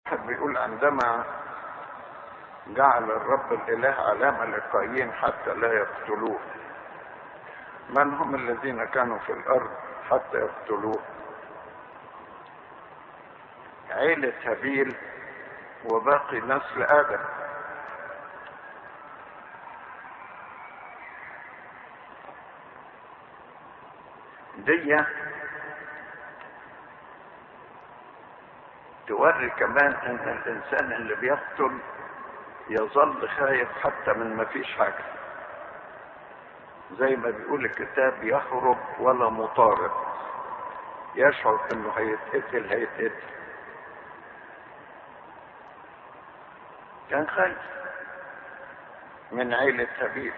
بيقول عندما جعل الرب الاله علامه لقايين حتى لا يقتلوه من هم الذين كانوا في الارض حتى يقتلوه عيله هابيل وباقي نسل ادم دي توري كمان ان الانسان اللي بيقتل يظل خايف حتى من ما فيش حاجه زي ما بيقول الكتاب يهرب ولا مطارد يشعر انه هيتقتل هيتقتل كان خايف من عيلة هابيل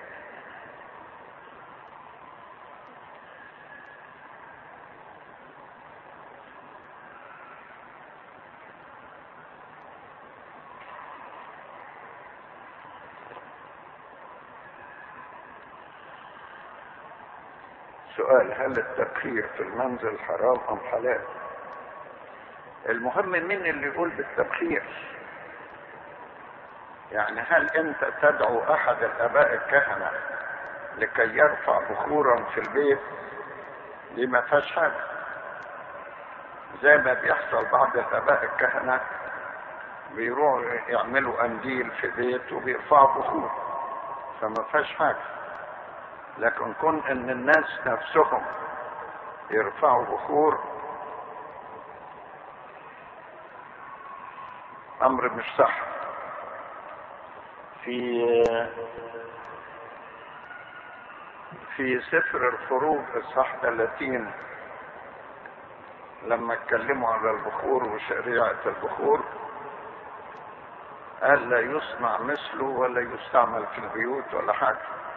سؤال هل التبخير في المنزل حرام ام حلال المهم مين اللي يقول بالتبخير يعني هل انت تدعو احد الاباء الكهنة لكي يرفع بخورا في البيت دي ما فيهاش حاجة زي ما بيحصل بعض الاباء الكهنة بيروحوا يعملوا قنديل في بيت وبيرفعوا بخور فما فيهاش حاجة لكن كون ان الناس نفسهم يرفعوا بخور امر مش صح في في سفر الخروج اصحاح 30 لما اتكلموا على البخور وشريعة البخور قال لا يصنع مثله ولا يستعمل في البيوت ولا حاجة